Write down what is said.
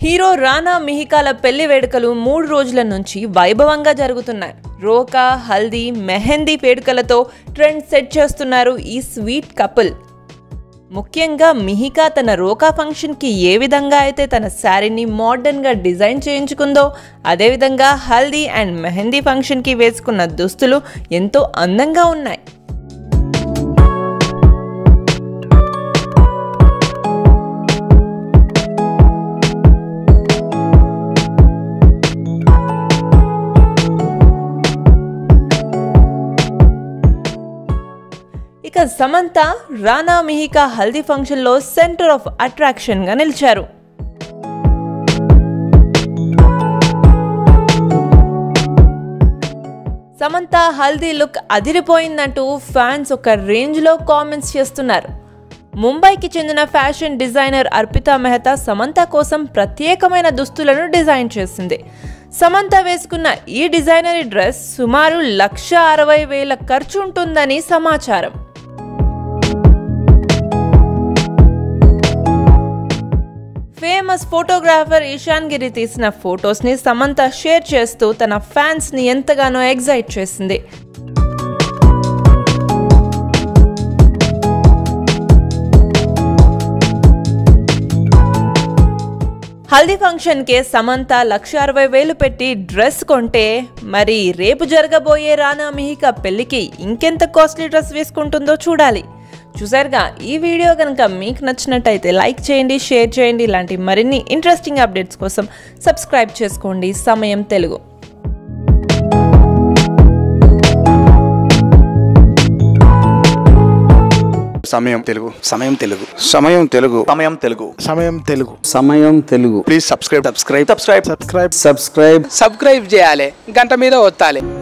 hero రానా మిహికాల పెళ్లి వేడుకలు మూడు రోజుల నుంచి వైభవంగా జరుగుతున్నాయి రోకా హల్దీ మెహందీ వేడుకలతో ట్రెండ్ సెట్ చేస్తున్నారు ఈ స్వీట్ కపుల్ ముఖ్యంగా మిహికా తన రోకా ఫంక్షన్కి ఏ విధంగా అయితే తన శారీని మోడర్న్గా డిజైన్ చేయించుకుందో అదేవిధంగా హల్దీ అండ్ మెహందీ ఫంక్షన్కి వేసుకున్న దుస్తులు ఎంతో అందంగా ఉన్నాయి ఇక సమంత రానా మిహికా హల్దీ ఫంక్షన్లో సెంటర్ ఆఫ్ అట్రాక్షన్గా నిలిచారు సమంత హల్దీ లుక్ అదిరిపోయిందంటూ ఫ్యాన్స్ ఒక రేంజ్లో కామెంట్స్ చేస్తున్నారు ముంబైకి చెందిన ఫ్యాషన్ డిజైనర్ అర్పితా మెహతా సమంత కోసం ప్రత్యేకమైన దుస్తులను డిజైన్ చేసింది సమంత వేసుకున్న ఈ డిజైనరీ డ్రెస్ సుమారు లక్ష అరవై వేల ఖర్చు ఉంటుందని సమాచారం ఫేమస్ ఫోటోగ్రాఫర్ ఇషాన్ గిరి తీసిన ఫొటోస్ని సమంత షేర్ చేస్తూ తన ఫ్యాన్స్ని ఎంతగానో ఎగ్జైట్ చేసింది హల్దీ ఫంక్షన్కే సమంత లక్ష అరవై వేలు పెట్టి డ్రెస్ కొంటే మరి రేపు జరగబోయే రానా మిహిక పెళ్లికి ఇంకెంత కాస్ట్లీ డ్రెస్ వేసుకుంటుందో చూడాలి చూసారుగా ఈ వీడియో కనుక మీకు నచ్చినట్టయితే లైక్ చేయండి షేర్ చేయండి ఇలాంటి మరిన్ని ఇంట్రెస్టింగ్ అప్డేట్స్ కోసం సబ్స్క్రైబ్ చేసుకోండి సమయం Telugu Samayam Telugu Samayam Telugu Samayam Telugu Samayam Telugu Samayam Telugu Samayam Telugu please subscribe subscribe subscribe subscribe subscribe subscribe చేయాలి గంట మీద ఒత్తాలి